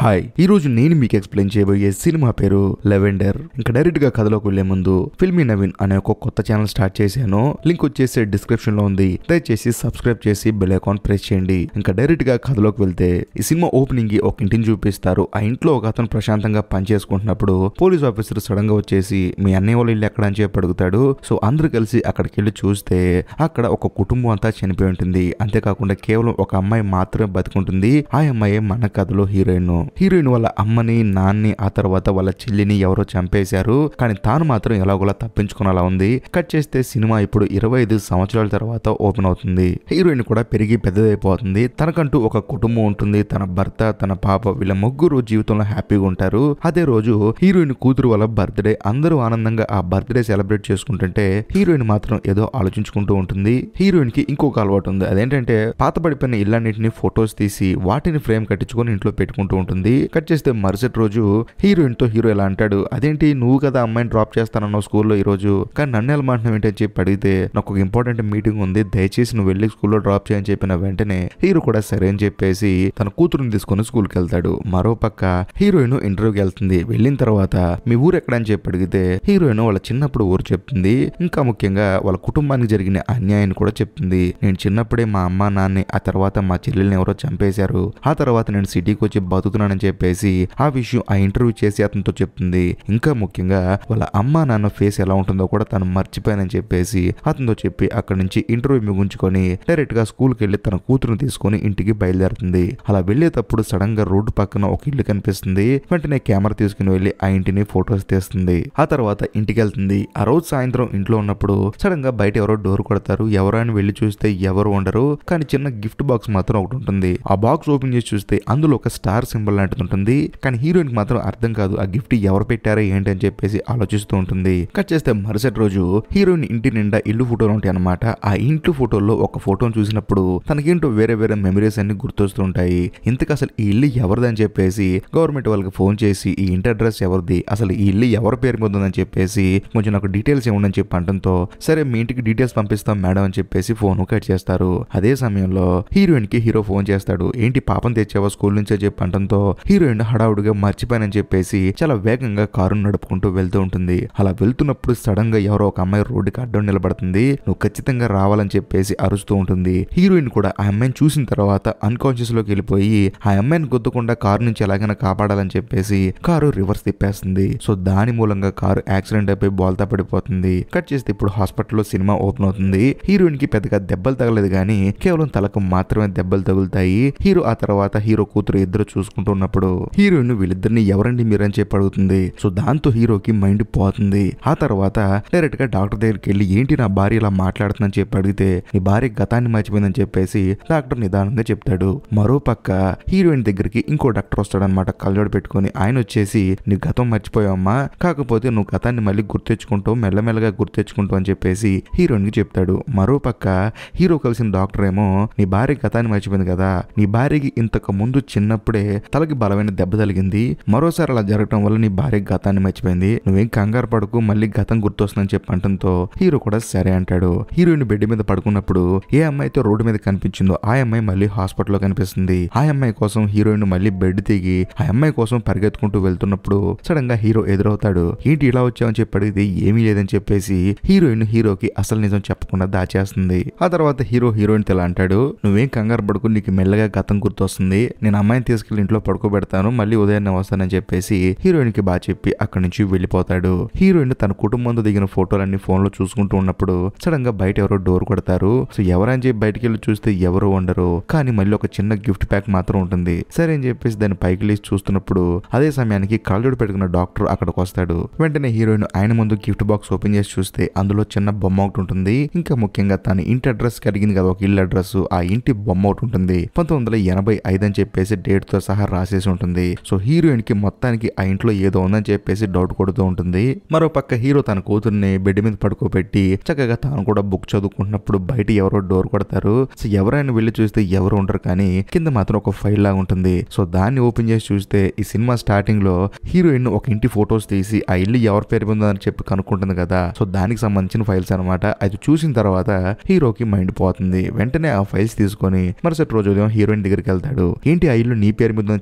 hi ఈ రోజు నేను మీకు ఎక్స్ప్లెయిన్ చేయబోయే సినిమా పేరు లెవెండర్ ఇంకా డైరెక్ట్ గా కథలోకి వెళ్లే ముందు ఫిల్మీ నవీన్ అనే ఒక కొత్త ఛానల్ స్టార్ట్ చేశాను లింక్ వచ్చేసి డిస్క్రిప్షన్ లో ఉంది దయచేసి సబ్స్క్రైబ్ చేసి బెల్ ఐకాన్ ప్రెస్ చేయండి ఇంకా డైరెక్ట్ గా కథలోకి వెళ్తే ఈ సినిమా ఓపెనింగ్ కి ఒక ఇంటిని చూపిస్తారు ఆ ఇంట్లో ఒక అతను ప్రశాంతంగా పని చేసుకుంటున్నప్పుడు పోలీస్ ఆఫీసర్ సడన్ గా వచ్చేసి మీ అన్నయ్య వాళ్ళు ఇల్లు ఎక్కడ అని చెప్పి అడుగుతాడు సో అందరూ కలిసి అక్కడికి వెళ్ళి చూస్తే అక్కడ ఒక కుటుంబం అంతా చనిపోయి ఉంటుంది అంతేకాకుండా కేవలం ఒక అమ్మాయి మాత్రమే బతుకుంటుంది ఆ అమ్మాయి మన కథలో హీరోయిన్ హీరోయిన్ వాళ్ళ అమ్మని నాన్ని ఆ తర్వాత వాళ్ళ చెల్లిని ఎవరో చంపేశారు కానీ తాను మాత్రం ఎలాగోలా తప్పించుకునేలా ఉంది కట్ చేస్తే సినిమా ఇప్పుడు ఇరవై ఐదు సంవత్సరాల తర్వాత ఓపెన్ అవుతుంది హీరోయిన్ కూడా పెరిగి పెద్దదైపోతుంది తనకంటూ ఒక కుటుంబం ఉంటుంది తన భర్త తన పాప వీళ్ళ ముగ్గురు జీవితంలో హ్యాపీగా ఉంటారు అదే రోజు హీరోయిన్ కూతురు వాళ్ళ బర్త్డే అందరూ ఆనందంగా ఆ బర్త్డే సెలబ్రేట్ చేసుకుంటుంటే హీరోయిన్ మాత్రం ఏదో ఆలోచించుకుంటూ ఉంటుంది హీరోయిన్ కి ఇంకొక అలవాటు ఉంది అదేంటంటే పాత పడిపోయిన ఇళ్ళన్నింటినీ ఫొటోస్ తీసి వాటిని ఫ్రేమ్ కట్టించుకొని ఇంట్లో పెట్టుకుంటూ ఉంటుంది కట్ చేస్తే మరుసటి రోజు హీరోయిన్ తో హీరో ఇలా అంటాడు అదేంటి నువ్వు కదా అమ్మాయిని డ్రాప్ చేస్తానన్నావు స్కూల్లో ఈ రోజు కానీ నన్ను వెళ్ళమంటున్నావు ఏంటని చెప్పి అడిగితే నాకు ఒక ఇంపార్టెంట్ మీటింగ్ ఉంది దయచేసి నువ్వు వెళ్ళి స్కూల్లో డ్రాప్ చేయని చెప్పిన వెంటనే హీరో కూడా సరే అని చెప్పేసి తన కూతురుని తీసుకొని స్కూల్కి వెళ్తాడు మరో పక్క హీరోయిన్ ఇంటర్వ్యూకి వెళ్తుంది వెళ్ళిన తర్వాత మీ ఊరు ఎక్కడ అని చెప్పి అడిగితే హీరోయిన్ వాళ్ళ చిన్నప్పుడు ఊరు చెప్తుంది ఇంకా ముఖ్యంగా వాళ్ళ కుటుంబానికి జరిగిన అన్యాయాన్ని కూడా చెప్తుంది నేను చిన్నప్పుడే మా అమ్మ నాన్ని ఆ తర్వాత మా చెల్లెల్ని ఎవరో చంపేశారు ఆ తర్వాత నేను సిటీకి వచ్చి బతుకుతున్నానని చెప్పేసి ఆ విషయం ఆ ఇంటర్వ్యూ చేసి అతనితో చెప్తుంది ఇంకా ముఖ్యంగా వాళ్ళ అమ్మ నాన్న ఫేస్ ఎలా ఉంటుందో కూడా తను మర్చిపోయానని చెప్పేసి అతనితో చెప్పి అక్కడి నుంచి ఇంటర్వ్యూ ముగించుకొని డైరెక్ట్ గా స్కూల్కి వెళ్ళి తన కూతురుని తీసుకొని ఇంటికి బయలుదేరుతుంది అలా వెళ్ళేటప్పుడు సడన్ గా రోడ్డు పక్కన ఒక ఇల్లు కనిపిస్తుంది వెంటనే కెమెరా తీసుకుని వెళ్ళి ఆ ఇంటిని ఫొటోస్ తీస్తుంది ఆ తర్వాత ఇంటికి వెళ్తుంది ఆ రోజు సాయంత్రం ఇంట్లో ఉన్నప్పుడు సడన్ గా బయట ఎవరో డోర్ కొడతారు ఎవరో అని వెళ్ళి చూస్తే ఎవరు ఉండరు కానీ చిన్న గిఫ్ట్ బాక్స్ మాత్రం ఒకటి ఉంటుంది ఆ బాక్స్ ఓపెన్ చేసి చూస్తే అందులో ఒక స్టార్ సింబల్ లాంటిది ఉంటుంది కానీ హీరోయిన్ కి మాత్రం అర్థం కాదు ఆ గిఫ్ట్ ఎవరు పెట్టారో ఏంటి అని చెప్పేసి ఆలోచిస్తూ ఉంటుంది కట్ చేస్తే మరుసటి రోజు హీరోయిన్ ఇంటి నిండా ఇల్లు ఫోటోలు ఉంటాయి అనమాట ఆ ఇంటి ఫోటోల్లో ఒక ఫోటోను చూసినప్పుడు తనకేంటో వేరే వేరే మెమరీస్ అన్ని గుర్తొస్తూ ఉంటాయి ఇంతకు అసలు ఈ ఇల్లు ఎవరిదని చెప్పేసి గవర్నమెంట్ వాళ్ళకి ఫోన్ చేసి ఈ ఇంటి అడ్రస్ ఎవరిది అసలు ఈ ఇల్లు ఎవరి పేరు మీద ఉందని చెప్పేసి కొంచెం నాకు డీటెయిల్స్ ఇవ్వండి చెప్పి అంటంతో సరే మీ ఇంటికి డీటెయిల్స్ పంపిస్తాం మేడం అని చెప్పేసి ఫోన్ కట్ చేస్తారు అదే సమయంలో హీరోయిన్ కి హీరో ఫోన్ చేస్తాడు ఏంటి పాపం తెచ్చావా స్కూల్ నుంచే చెప్పి అంటంతో హీరోయిన్ హడావుడిగా మర్చిపోయానని చెప్పేసి చాలా వేగంగా కారును నడుపుకుంటూ వెళ్తూ ఉంటుంది అలా వెళ్తున్నప్పుడు సడన్ గా ఎవరో ఒక అమ్మాయి రోడ్డుకి అడ్డం నిలబడుతుంది నువ్వు ఖచ్చితంగా రావాలని చెప్పేసి అరుస్తూ ఉంటుంది హీరోయిన్ కూడా ఆ అమ్మాయిని చూసిన తర్వాత అన్కాన్షియస్ లోకి వెళ్ళిపోయి ఆ అమ్మాయిని గుద్దకుండా కారు నుంచి ఎలాగైనా కాపాడాలని చెప్పేసి కారు రివర్స్ తిప్పేస్తుంది సో దాని మూలంగా కారు యాక్సిడెంట్ అయిపోయి బోల్తా పడిపోతుంది కట్ చేస్తే ఇప్పుడు హాస్పిటల్లో సినిమా ఓపెన్ అవుతుంది హీరోయిన్ కి పెద్దగా దెబ్బలు తగలేదు కానీ కేవలం తలకు మాత్రమే దెబ్బలు తగులుతాయి హీరో ఆ తర్వాత హీరో కూతురు ఇద్దరు చూసుకుంటూ ఉన్నప్పుడు హీరోయిన్ వీళ్ళిద్దరిని ఎవరండి మీరని చెప్పి అడుగుతుంది సో దాంతో హీరోకి మైండ్ పోతుంది ఆ తర్వాత డైరెక్ట్ గా డాక్టర్ దగ్గరికి వెళ్ళి ఏంటి నా భార్య ఇలా మాట్లాడుతుందని చెప్పి అడిగితే నీ భార్య గతాన్ని మర్చిపోయిందని చెప్పేసి డాక్టర్ నిదానంగా చెప్తాడు మరో పక్క హీరోయిన్ దగ్గరికి ఇంకో డాక్టర్ వస్తాడనమాట కళ్ళజోడు పెట్టుకొని ఆయన వచ్చేసి నీ గతం మర్చిపోయావమ్మా కాకపోతే నువ్వు గతాన్ని మళ్ళీ గుర్తెచ్చుకుంటావు మెల్లమెల్లగా గుర్తెచ్చుకుంటావు అని చెప్పేసి హీరోయిన్ కి చెప్తాడు మరో పక్క హీరో కలిసిన డాక్టర్ ఏమో నీ భార్య గతాన్ని మర్చిపోయింది కదా నీ భార్యకి ఇంతకు ముందు చిన్నప్పుడే తలకి బలమైన దెబ్బ తగిలింది మరోసారి అలా జరగడం వల్ల నీ భార్య గతాన్ని మర్చిపోయింది నువ్వేం కంగారు పడకు మళ్ళీ గతం గుర్తొస్తుందని చెప్పి అంటంతో హీరో కూడా సరే అంటాడు హీరోయిన్ బెడ్ మీద పడుకున్నప్పుడు ఏ అమ్మాయి అయితే రోడ్డు మీద కనిపించిందో ఆ అమ్మాయి మళ్ళీ హాస్పిటల్లో కనిపిస్తుంది ఆ అమ్మాయి కోసం హీరోయిన్ మళ్ళీ బెడ్ దిగి ఆ అమ్మాయి కోసం పరిగెత్తుకుంటూ వెళ్తున్నప్పుడు సడన్ గా హీరో ఎదురవుతాడు ఏంటి ఇలా వచ్చావని చెప్పి అడిగితే ఏమీ లేదని చెప్పేసి హీరోయిన్ హీరోకి అసలు నిజం చెప్పకుండా దాచేస్తుంది ఆ తర్వాత హీరో హీరోయిన్ ఇలా అంటాడు నువ్వేం కంగారు పడుకు నీకు మెల్లగా గతం గుర్తొస్తుంది నేను అమ్మాయిని తీసుకెళ్లి ఇంట్లో పడుకోబెడతాను మళ్ళీ ఉదయాన్నే వస్తానని చెప్పేసి హీరోయిన్ కి బాగా చెప్పి అక్కడి నుంచి వెళ్ళిపోతాడు హీరోయిన్ తన కుటుంబంతో దిగిన ఫోటోలన్నీ ఫోన్ లో చూసుకుంటూ ఉన్నప్పుడు సడన్ గా బయట ఎవరో డోర్ కొడతారు సో ఎవరని చెప్పి బయటికి వెళ్ళి చూస్తే ఎవరు ఉండరు కానీ మళ్ళీ ఒక చిన్న గిఫ్ట్ ప్యాక్ మాత్రం ఉంటుంది సరే అని చెప్పేసి దాన్ని పైకి లేచి చూస్తున్నప్పుడు అదే సమయానికి కళ్ళజోడు పెట్టుకున్న డాక్టర్ అక్కడికి వస్తాడు వెంటనే హీరోయిన్ ఆయన ముందు గిఫ్ట్ బాక్స్ ఓపెన్ చేసి చూస్తే అందులో చిన్న బొమ్మ ఒకటి ఉంటుంది ఇంకా ముఖ్యంగా తన ఇంటి అడ్రస్ కి అడిగింది కదా ఒక ఇల్లు అడ్రస్ ఆ ఇంటి బొమ్మ ఒకటి ఉంటుంది పంతొమ్మిది వందల ఎనభై ఐదు అని చెప్పేసి డేట్ తో సహా రాసేసి ఉంటుంది సో హీరోయిన్ కి మొత్తానికి ఆ ఇంట్లో ఏదో ఉందని చెప్పేసి డౌట్ కొడుతూ ఉంటుంది మరో పక్క హీరో తన కూతుర్ని బెడ్ మీద పడుకోబెట్టి చక్కగా తాను కూడా బుక్ చదువుకుంటున్నప్పుడు బయట ఎవరో డోర్ కొడతారు సో ఎవరైనా వెళ్ళి చూస్తే ఎవరు ఉండరు కానీ కింద మాత్రం ఒక ఫైల్ లాగా ఉంటుంది సో దాన్ని ఓపెన్ చేసి చూస్తే ఈ సినిమా స్టార్టింగ్ లో హీరోయిన్ ఒక ఇంటి ఫొటోస్ తీసి ఆ ఇల్లు ఎవరి పేరు మీద ఉందని చెప్పి కనుక్కుంటుంది కదా సో దానికి సంబంధించిన ఫైల్స్ అనమాట అది చూసిన తర్వాత హీరోకి మైండ్ పోతుంది వెంటనే ఆ ఫైల్స్ తీసుకొని మరుసటి రోజు ఉదయం హీరోయిన్ దగ్గరికి వెళ్తాడు ఏంటి ఆ ఇల్లు నీ పేరు మీద ఉందని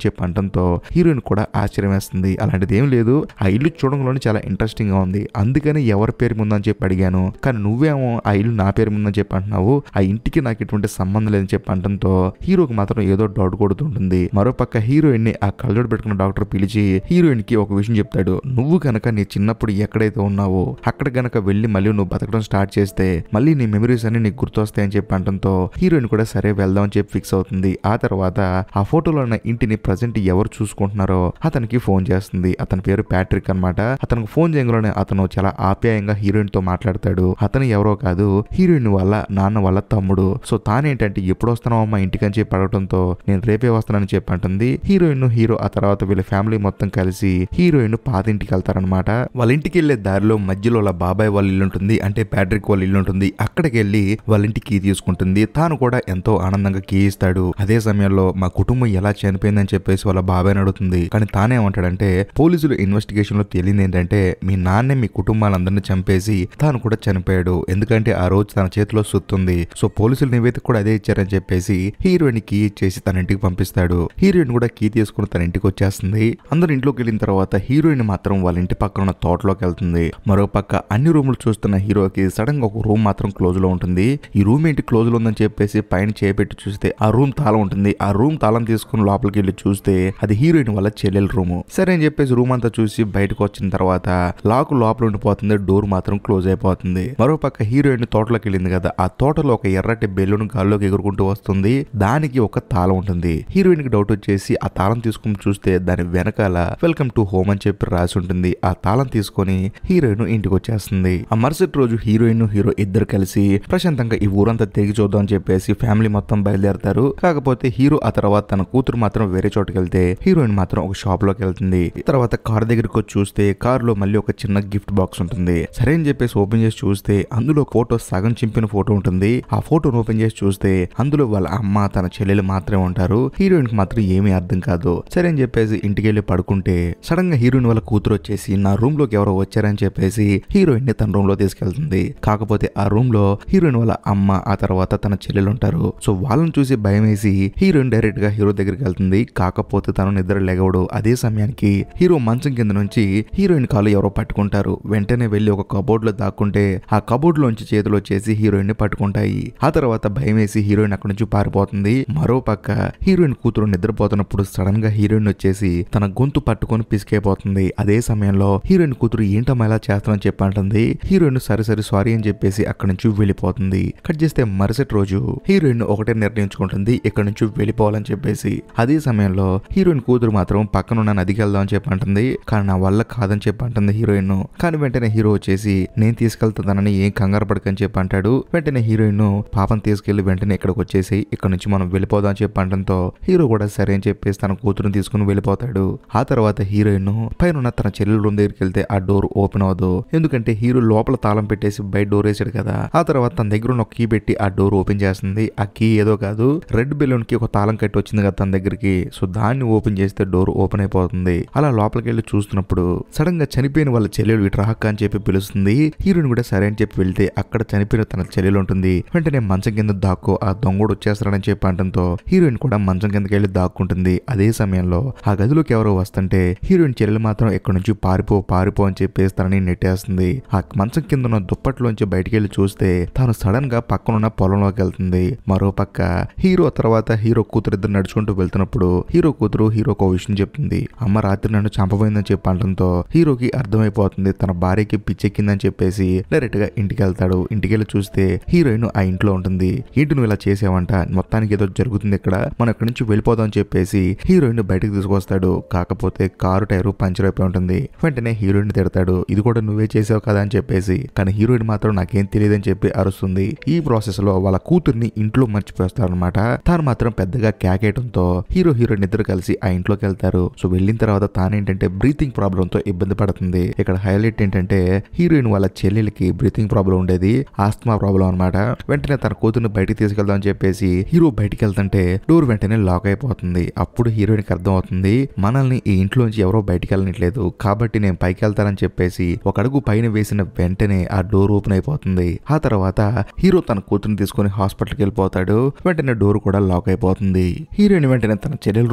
చెప్పి అనడంతో హీరోయిన్ కూడా ఆశ్చర్యం వేస్తుంది అలాంటిది ఏం లేదు ఆ ఇల్లు చూడంలోనే చాలా ఇంట్రెస్టింగ్ గా ఉంది అందుకని ఎవరి పేరు ముందని చెప్పి అడిగాను కానీ నువ్వేమో ఆ ఇల్లు నా పేరు ముందని చెప్పి అంటున్నావు ఆ ఇంటికి నాకు ఎటువంటి సంబంధం లేదని చెప్పి అనడంతో హీరోకి మాత్రం ఏదో డౌట్ కొడుతుంటుంది మరోపక్క హీరోయిన్ ని ఆ కళ్ళజోడు పెట్టుకున్న డాక్టర్ పిలిచి హీరోయిన్ కి ఒక విషయం చెప్తాడు నువ్వు గనక నీ చిన్నప్పుడు ఎక్కడైతే ఉన్నావో అక్కడ గనక వెళ్ళి మళ్ళీ నువ్వు బతకడం స్టార్ట్ చేస్తే మళ్ళీ నీ మెమరీస్ అన్ని నీకు గుర్తొస్తాయని చెప్పి అనడంతో హీరోయిన్ కూడా సరే వెళ్దాం అని చెప్పి ఫిక్స్ అవుతుంది ఆ తర్వాత ఆ ఫోటోలో ఉన్న ఇంటిని ప్రజెంట్ ఎవరు చూసుకుంటున్నారో అతనికి ఫోన్ చేస్తుంది అతని పేరు ప్యాట్రిక్ అన్నమాట అతనికి ఫోన్ చేయగానే అతను చాలా ఆప్యాయంగా హీరోయిన్ తో మాట్లాడతాడు అతను ఎవరో కాదు హీరోయిన్ వాళ్ళ నాన్న వాళ్ళ తమ్ముడు సో తానేంటంటే ఎప్పుడు వస్తున్నావు అమ్మా ఇంటికి అని చెప్పి అడగడంతో నేను రేపే వస్తానని చెప్పి అంటుంది హీరోయిన్ హీరో ఆ తర్వాత వీళ్ళ ఫ్యామిలీ మొత్తం కలిసి హీరోయిన్ పాత ఇంటికి వెళ్తారనమాట వాళ్ళ ఇంటికి వెళ్లే దారిలో మధ్యలో వాళ్ళ బాబాయ్ వాళ్ళ ఇల్లు ఉంటుంది అంటే ప్యాట్రిక్ వాళ్ళ ఇల్లు ఉంటుంది అక్కడికి వెళ్ళి వాళ్ళ ఇంటికి కీ తీసుకుంటుంది తాను కూడా ఎంతో ఆనందంగా కీ ఇస్తాడు అదే సమయంలో మా కుటుంబం ఎలా చనిపోయిందని చెప్పేసి వాళ్ళ బాబాయ్ అడుగుతుంది కానీ తానేమంటాడంటే పోలీసులు ఇన్వెస్టిగేషన్ లో తేలింది ఏంటంటే మీ నాన్నే మీ కుటుంబాలందరినీ చంపేసి తాను కూడా చనిపోయాడు ఎందుకంటే ఆ రోజు తన చేతిలో సుత్తుంది సో పోలీసులు నివేదిక కూడా అదే ఇచ్చారని చెప్పేసి హీరోయిన్ కీ ఇచ్చేసి తన ఇంటికి పంపిస్తాడు హీరోయిన్ కూడా కీ తీసుకుని తన ఇంటికి వచ్చేస్తుంది అందరు ఇంట్లోకి వెళ్ళిన తర్వాత హీరోయిన్ మాత్రం వాళ్ళ ఇంటి పక్కన ఉన్న తోటలోకి వెళ్తుంది మరో పక్క అన్ని రూములు చూస్తున్న హీరోకి సడన్ గా ఒక రూమ్ మాత్రం క్లోజ్ లో ఉంటుంది ఈ రూమ్ ఏంటి క్లోజ్ లో ఉందని చెప్పేసి పైన చేపెట్టి చూస్తే ఆ రూమ్ తాళం ఉంటుంది ఆ రూమ్ తాళం తీసుకుని లోపలికి వెళ్ళి చూస్తే అది హీరోయిన్ వాళ్ళ చెల్లెల రూమ్ సరే అని చెప్పేసి రూమ్ అంతా చూసి బయటకు వచ్చిన తర్వాత లాక్ లోపల ఉండిపోతుంది డోర్ మాత్రం క్లోజ్ అయిపోతుంది మరో పక్క హీరోయిన్ తోటలోకి వెళ్ళింది కదా ఆ తోటలో ఒక ఎర్రటి బెలూన్ గాల్లోకి ఎగురుకుంటూ వస్తుంది దానికి ఒక తాళం ఉంటుంది హీరోయిన్ కి డౌట్ వచ్చేసి ఆ తాళం తీసుకుని చూస్తే దాని వెనకాల వెల్కమ్ టు హోమ్ అని చెప్పి రాసి ఉంటుంది ఆ తాళం తీసుకొని హీరోయిన్ ఇంటికి వచ్చేస్తుంది ఆ మరుసటి రోజు హీరోయిన్ హీరో ఇద్దరు కలిసి ప్రశాంతంగా ఈ ఊరంతా తిరిగి చూద్దాం అని చెప్పేసి ఫ్యామిలీ మొత్తం బయలుదేరతారు కాకపోతే హీరో ఆ తర్వాత తన కూతురు మాత్రం వేరే చోటుకి వెళ్తే హీరోయిన్ మాత్రం ఒక షాప్ లోకి వెళ్తుంది తర్వాత కార్ దగ్గరికి వచ్చి చూస్తే కార్ లో మళ్ళీ ఒక చిన్న గిఫ్ట్ బాక్స్ ఉంటుంది సరే అని చెప్పేసి ఓపెన్ చేసి చూస్తే అందులో ఫోటో సగం చింపిన ఫోటో ఉంటుంది ఆ ఫోటోను ఓపెన్ చేసి చూస్తే అందులో వాళ్ళ అమ్మ తన చెల్లెలు మాత్రమే ఉంటారు హీరోయిన్ కి మాత్రం ఏమీ అర్థం కాదు సరే అని చెప్పేసి ఇంటికి వెళ్ళి పడుకుంటే సడన్ గా హీరోయిన్ వాళ్ళ కూతురు వచ్చేసి నా రూమ్ లోకి ఎవరో వచ్చారని చెప్పేసి హీరోయిన్ ని తన రూమ్ లో తీసుకెళ్తుంది కాకపోతే ఆ రూమ్ లో హీరోయిన్ వాళ్ళ అమ్మ ఆ తర్వాత తన చెల్లెలు ఉంటారు సో వాళ్ళని చూసి భయం వేసి హీరోయిన్ డైరెక్ట్ గా హీరో దగ్గరికి వెళ్తుంది కాకపోతే తను నిద్ర లెగవడు అదే సమయానికి హీరో మంచం కింద నుంచి హీరోయిన్ కాలు ఎవరో పట్టుకుంటారు వెంటనే వెళ్లి ఒక కబోర్డ్ లో దాక్కుంటే ఆ కబోర్డ్ లోంచి చేతులు వచ్చేసి హీరోయిన్ ని పట్టుకుంటాయి ఆ తర్వాత భయం వేసి హీరోయిన్ అక్కడి నుంచి పారిపోతుంది మరో పక్క హీరోయిన్ కూతురు నిద్రపోతున్నప్పుడు సడన్ గా హీరోయిన్ వచ్చేసి తన గొంతు పట్టుకొని పిసికైపోతుంది అదే సమయంలో హీరోయిన్ కూతురు ఏంటమ్మా ఇలా చేస్తానని చెప్పి అంటుంది హీరోయిన్ సరే సరే సారీ అని చెప్పేసి అక్కడి నుంచి వెళ్ళిపోతుంది కట్ చేస్తే మరుసటి రోజు హీరోయిన్ ఒకటే నిర్ణయించుకుంటుంది ఇక్కడ నుంచి వెళ్ళిపోవాలని చెప్పేసి అదే సమయంలో హీరోయిన్ కూతురు మాత్రం పక్కనున్న నదికి వెళ్దాం అని చెప్పి అంటుంది కానీ నా వల్ల కాదని చెప్పి అంటుంది హీరోయిన్ కానీ వెంటనే హీరో వచ్చేసి నేను తీసుకెళ్తానని ఏం కంగారు పడకని చెప్పి అంటాడు వెంటనే హీరోయిన్ పాపం తీసుకెళ్లి వెంటనే ఇక్కడికి వచ్చేసి ఇక్కడ నుంచి మనం వెళ్ళిపోదాం అని చెప్పి అంటంతో హీరో కూడా సరే అని చెప్పేసి తన కూతురుని తీసుకుని వెళ్ళిపోతాడు ఆ తర్వాత హీరోయిన్ పైన తన చెల్లెలు రూమ్ దగ్గరికి వెళ్తే ఆ డోర్ ఓపెన్ అవ్వదు ఎందుకంటే హీరో లోపల తాళం పెట్టేసి బయట డోర్ వేసాడు కదా ఆ తర్వాత తన దగ్గర ఉన్న కీ పెట్టి ఆ డోర్ ఓపెన్ చేస్తుంది ఆ కీ ఏదో కాదు రెడ్ బెలూన్ కి ఒక తాళం కట్టి వచ్చింది కదా తన దగ్గరికి సో దాన్ని ఓపెన్ చేస్తే డోర్ ఓపెన్ అయిపోతుంది అలా లోపలికి వెళ్ళి చూస్తున్నప్పుడు సడన్ గా చనిపోయిన వాళ్ళ చెల్లెలు ఇటు రాక అని చెప్పి పిలుస్తుంది హీరోయిన్ కూడా సరే అని చెప్పి వెళ్తే అక్కడ చనిపోయిన తన చెల్లెలు ఉంటుంది వెంటనే మంచం కింద దాక్కో ఆ దొంగడు వచ్చేస్తాడని చెప్పి అంటంతో హీరోయిన్ కూడా మంచం కిందకి వెళ్ళి దాక్కుంటుంది అదే సమయంలో ఆ గదిలోకి ఎవరో వస్తుంటే హీరోయిన్ చెల్లెలు మాత్రం ఎక్కడి నుంచి పారిపో పారిపో అని చెప్పేసి తనని నెట్టేస్తుంది ఆ మంచం కింద ఉన్న దుప్పట్లోంచి బయటికి వెళ్ళి చూస్తే తాను సడన్ గా పక్కనున్న పొలంలోకి వెళ్తుంది మరో పక్క హీరో తర్వాత హీరో కూతురు ఇద్దరు నడుచుకుంటూ వెళ్తున్నప్పుడు హీరో కూతురు హీరోకి ఒక విషయం చెప్తుంది అమ్మ రాత్రి నన్ను చంపబోయిందని చెప్పి అనడంతో హీరోకి అర్థమైపోతుంది తన భార్యకి పిచ్చెక్కిందని చెప్పేసి డైరెక్ట్ గా ఇంటికి వెళ్తాడు ఇంటికి వెళ్ళి చూస్తే హీరోయిన్ ఆ ఇంట్లో ఉంటుంది ఏంటి నువ్వు ఇలా చేసావంట మొత్తానికి ఏదో జరుగుతుంది ఇక్కడ మనం ఇక్కడి నుంచి వెళ్ళిపోదాం అని చెప్పేసి హీరోయిన్ బయటకు తీసుకొస్తాడు కాకపోతే కారు టైరు పంచర్ అయిపోయి ఉంటుంది వెంటనే హీరోయిన్ తిడతాడు ఇది కూడా నువ్వే చేసావు కదా అని చెప్పేసి కానీ హీరోయిన్ మాత్రం నాకేం తెలియదని చెప్పి అరుస్తుంది ఈ ప్రాసెస్ లో వాళ్ళ కూతుర్ని ఇంట్లో మర్చిపోస్తారనమాట తాను మాత్రం పెద్దగా కేకేయడంతో హీరో హీరోయిన్ ఇద్దరు కలిసి ఆ ఇంట్లోకి వెళ్తారు సో వెళ్ళిన తర్వాత తానేంటంటే బ్రీతింగ్ ప్రాబ్లం తో ఇబ్బంది పడుతుంది ఇక్కడ హైలైట్ ఏంటంటే హీరోయిన్ వాళ్ళ చెల్లెలకి బ్రీతింగ్ ప్రాబ్లం ఉండేది ఆస్తమా ప్రాబ్లం అనమాట వెంటనే తన కూతుర్ని బయటికి తీసుకెళ్దాం అని చెప్పేసి హీరో బయటికి వెళ్తుంటే డోర్ వెంటనే లాక్ అయిపోతుంది అప్పుడు హీరోయిన్ కి అర్థం అవుతుంది మనల్ని ఈ ఇంట్లోంచి ఎవరో బయటికి వెళ్ళనట్లేదు కాబట్టి నేను పైకి వెళ్తానని చెప్పేసి ఒక అడుగు పైన వేసిన వెంటనే ఆ డోర్ ఓపెన్ అయిపోతుంది ఆ తర్వాత హీరో తన కూతురుని తీసుకుని హాస్పిటల్కి వెళ్ళిపోతాడు వెంటనే డోర్ కూడా లాక్ అయిపోతుంది హీరోయిన్ వెంటనే తన చెల్లెల రూమ్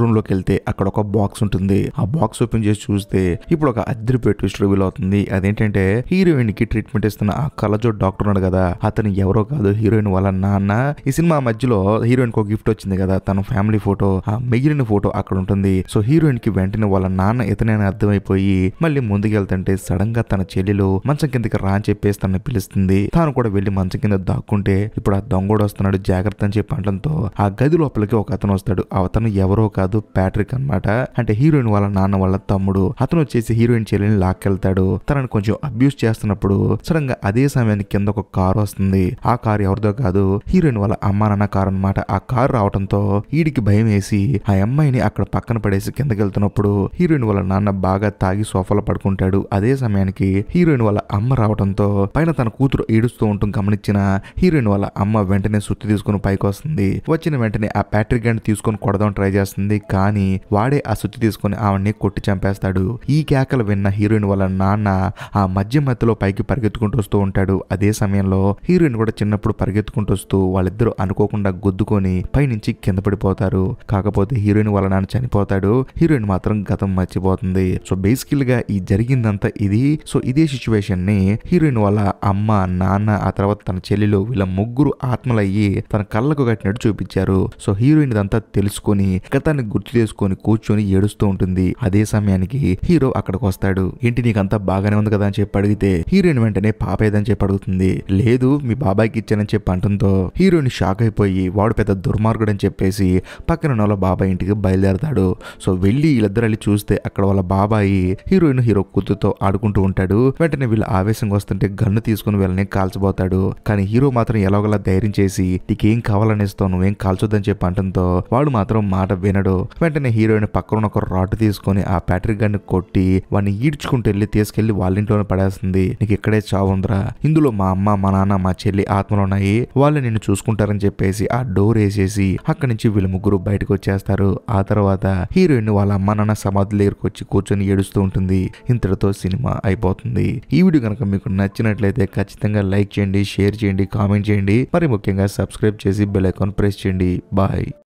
బెడ్రూమ్ లోకి వెళ్తే అక్కడ ఒక బాక్స్ ఉంటుంది ఆ బాక్స్ ఓపెన్ చేసి చూస్తే ఇప్పుడు ఒక అద్దరిపోయే ట్విస్ట్ రివీల్ అవుతుంది అదేంటంటే హీరోయిన్ కి ట్రీట్మెంట్ ఇస్తున్న ఆ కలజోడ్ డాక్టర్ ఉన్నాడు కదా అతను ఎవరో కాదు హీరోయిన్ వాళ్ళ నాన్న ఈ సినిమా మధ్యలో హీరోయిన్ కి ఒక గిఫ్ట్ వచ్చింది కదా తన ఫ్యామిలీ ఫోటో ఆ మిగిలిన ఫోటో అక్కడ ఉంటుంది సో హీరోయిన్ కి వెంటనే వాళ్ళ నాన్న ఇతనే అని అర్థమైపోయి మళ్ళీ ముందుకెళ్తుంటే సడన్ గా తన చెల్లెలు మంచం కిందకి రా అని చెప్పేసి తనని పిలుస్తుంది తాను కూడా వెళ్లి మంచం కింద దాక్కుంటే ఇప్పుడు ఆ దొంగోడు వస్తున్నాడు జాగ్రత్త అని చెప్పి అనడంతో ఆ గది లోపలికి ఒక అతను వస్తాడు ఆ అతను ఎవరో కాదు ప్యాట్రిక్ అన్నమాట అంటే హీరోయిన్ వాళ్ళ నాన్న వాళ్ళ తమ్ముడు అతను వచ్చేసి హీరోయిన్ చెల్లిని లాక్కెళ్తాడు తనని కొంచెం అబ్యూస్ చేస్తున్నప్పుడు సడన్ గా అదే సమయానికి కింద ఒక కారు వస్తుంది ఆ కారు ఎవరిదో కాదు హీరోయిన్ వాళ్ళ అమ్మ నాన్న కారు అనమాట ఆ కారు రావడంతో ఈడికి భయం వేసి ఆ అమ్మాయిని అక్కడ పక్కన పడేసి కిందకి వెళ్తున్నప్పుడు హీరోయిన్ వాళ్ళ నాన్న బాగా తాగి సోఫాలో పడుకుంటాడు అదే సమయానికి హీరోయిన్ వాళ్ళ అమ్మ రావడంతో పైన తన కూతురు ఏడుస్తూ ఉండటం గమనించిన హీరోయిన్ వాళ్ళ అమ్మ వెంటనే సుత్తి తీసుకుని పైకి వస్తుంది వచ్చిన వెంటనే ఆ ప్యాట్రిక్ గండి తీసుకొని కొడదాం ట్రై చేస్తుంది కానీ వాడే ఆ సుత్తి తీసుకొని ఆవిడ్ని కొట్టి చంపేస్తాడు ఈ కేకలు విన్న హీరోయిన్ వాళ్ళ నాన్న ఆ మధ్య మధ్యలో పైకి పరిగెత్తుకుంటూ వస్తూ ఉంటాడు అదే సమయంలో హీరోయిన్ కూడా చిన్నప్పుడు పరిగెత్తుకుంటూ వస్తూ వాళ్ళిద్దరూ అనుకోకుండా గుద్దుకొని పైనుంచి కింద పడిపోతారు కాకపోతే హీరోయిన్ వాళ్ళ నాన్న చనిపోతాడు హీరోయిన్ మాత్రం గతం మర్చిపోతుంది సో బేసికల్ గా ఈ జరిగిందంతా ఇది సో ఇదే సిచ్యువేషన్ ని హీరోయిన్ వాళ్ళ అమ్మ నాన్న ఆ తర్వాత తన చెల్లెలు వీళ్ళ ముగ్గురు ఆత్మలయ్యి తన కళ్ళకు కట్టినట్టు చూపించారు సో హీరోయిన్ ఇదంతా తెలుసుకొని గతాన్ని గుర్తు చేసుకొని కూర్చొని ఏడుస్తూ ఉంటుంది అదే సమయానికి హీరో అక్కడికి వస్తాడు ఏంటి నీకంతా బాగానే ఉంది కదా అని చెప్పి అడిగితే హీరోయిన్ వెంటనే పాప ఏదని చెప్పి అడుగుతుంది లేదు మీ బాబాయ్కి ఇచ్చానని చెప్పి అంటంతో హీరోయిన్ షాక్ అయిపోయి వాడు పెద్ద దుర్మార్గుడు అని చెప్పేసి పక్కన ఉన్న వాళ్ళ బాబాయ్ ఇంటికి బయలుదేరతాడు సో వెళ్ళి వీళ్ళిద్దరు వెళ్ళి చూస్తే అక్కడ వాళ్ళ బాబాయి హీరోయిన్ హీరో కూతురుతో ఆడుకుంటూ ఉంటాడు వెంటనే వీళ్ళు ఆవేశంగా వస్తుంటే గన్ను తీసుకుని వీళ్ళని కాల్చబోతాడు కానీ హీరో మాత్రం ఎలాగోలా ధైర్యం చేసి నీకేం కావాలని ఇస్తావు నువ్వేం కాల్చొద్దని చెప్పి అంటంతో వాడు మాత్రం మాట వినడు వెంటనే హీరోయిన్ పక్కన ఉన్న ఒక రాడ్ తీసుకొని ఆ ప్యాట్రిక్ గన్ను కొట్టి వాడిని ఈడ్చుకుంటూ వెళ్ళి తీసుకెళ్లి వాళ్ళ ఇంట్లోనే పడేస్తుంది నీకు ఇక్కడే చావుందిరా ఇందులో మా అమ్మ మా నాన్న మా చెల్లి ఆత్మలు ఉన్నాయి వాళ్ళు నిన్ను చూసుకుంటారని చెప్పేసి ఆ డోర్ వేసేసి అక్కడి నుంచి వీళ్ళ ముగ్గురు బయటకు వచ్చేస్తారు ఆ తర్వాత హీరోయిన్ వాళ్ళ అమ్మ నాన్న సమాధుల దగ్గరకు వచ్చి కూర్చొని ఏడుస్తూ ఉంటుంది ఇంతటితో సినిమా అయిపోతుంది ఈ వీడియో కనుక మీకు నచ్చినట్లయితే ఖచ్చితంగా లైక్ చేయండి షేర్ చేయండి కామెంట్ చేయండి మరి ముఖ్యంగా సబ్స్క్రైబ్ చేసి బెల్ ఐకాన్ ప్రెస్ చేయండి బాయ్